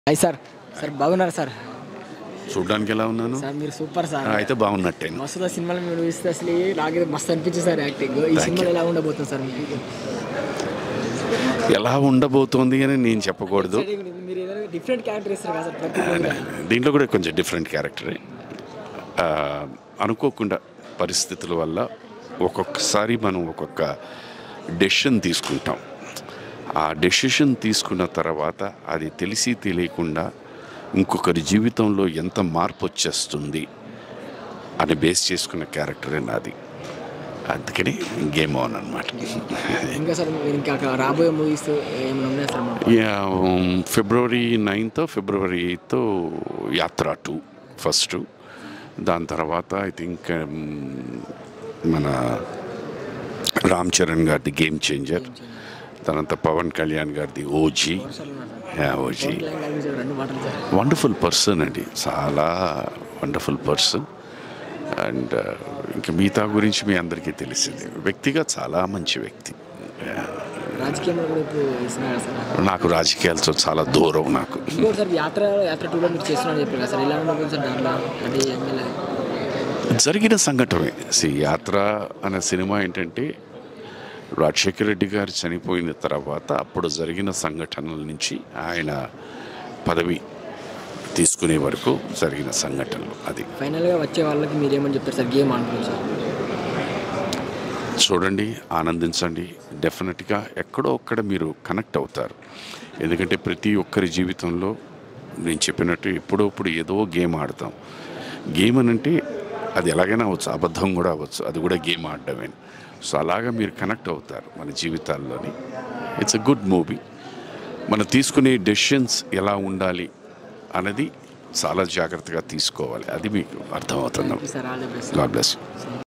Hi sir sir బాగున్నారు sir చూడడానికి ఎలా ఉన్నాను సార్ మీరు సూపర్ సార్ ఆ, అయితే బాగున్నట్టేను మస్తు సినిమాలు మీరు చూస్తే అసలు నాకైతే మస్తు అనిపించింది సార్ యాక్టింగ్ ఈ సినిమాలో ఎలా ఉండబోతుంది సార్ మీకు ఎలా ఉండబోతోంది అని నేను చెప్పకూడదు మీరు ఏదైనా డిఫరెంట్ క్యారెక్టర్ ఇస్తారు కదా సార్ ప్రతి మూవీలో. దీంట్లో కూడా కొంచెం డిఫరెంట్ క్యారెక్టరే ఆ, అనుకోకుండా పరిస్థితుల వల్ల ఒక్కొక్కసారి మనం ఒక్కొక్క డెసిషన్ తీసుకుంటాం ఆ డెసిషన్ తీసుకున్న తర్వాత అది తెలిసి తెలియకుండా ఇంకొకరి జీవితంలో ఎంత మార్పు వచ్చేస్తుంది అని బేస్ చేసుకున్న క్యారెక్టరే నాది అందుకని గేమ్ ఆన్ అనమాట ఇంకా సార్ మీరు ఇంకా అక్కడ రాబోయే మూవీస్ ఏమైనా ఉన్నాయా సార్ మాకు? Yeah February ninth February eighth Yatra two first దాని తర్వాత ఐ థింక్ మన రామ్ చరణ్ గారిది గేమ్ చేంజర్ తర్వాత పవన్ కళ్యాణ్ గారిది OG yeah OG Pawan Kalyan గారి గురించి రెండు మాటలు సార్ వండర్ఫుల్ పర్సన్ అండి చాలా వండర్ఫుల్ పర్సన్ అండ్ ఇంకా మిగతా గురించి మీ అందరికీ తెలిసింది వ్యక్తిగా చాలా మంచి వ్యక్తి రాజకీయంలో కూడా ఇప్పుడు ఇస్తున్నారు సార్ నాకు రాజకీయాలతో చాలా దూరం నాకు ఇంకోటి సార్ యాత్ర యాత్ర టూలో మీరు చేస్తున్నారని చెప్పారు కదా సార్ ఎలా ఉండబోతుంది సార్ దాంట్లో అంటే ఎమ్మెల్యే జరిగిన సంఘటనే సి యాత్ర అనే సినిమా ఏంటంటే రాజశేఖర రెడ్డి గారు చనిపోయిన తర్వాత అప్పుడు జరిగిన సంఘటనల నుంచి ఆయన పదవి తీసుకునే వరకు జరిగిన సంఘటనలు అది ఫైనల్గా వచ్చే వాళ్ళకి మీరు ఏమని చెప్తారు సార్ గేమ్ అనుకోవచ్చు సార్ చూడండి ఆనందించండి డెఫినెట్గా ఎక్కడో ఒక్కడ మీరు కనెక్ట్ అవుతారు ఎందుకంటే ప్రతి ఒక్కరి జీవితంలో నేను చెప్పినట్టు ఎప్పుడో ఇప్పుడు ఏదో గేమ్ ఆడతాం గేమ్ అని అంటే అది ఎలాగైనా అవ్వచ్చు అబద్ధం కూడా అవ్వచ్చు అది కూడా గేమ్ ఆడడమే సో అలాగా మీరు కనెక్ట్ అవుతారు మన జీవితాల్లోని ఇట్స్ ఎ గుడ్ మూవీ మనం తీసుకునే డెసిషన్స్ ఎలా ఉండాలి అన్నది చాలా జాగ్రత్తగా తీసుకోవాలి అది మీకు అర్థమవుతుంది sir all the best god bless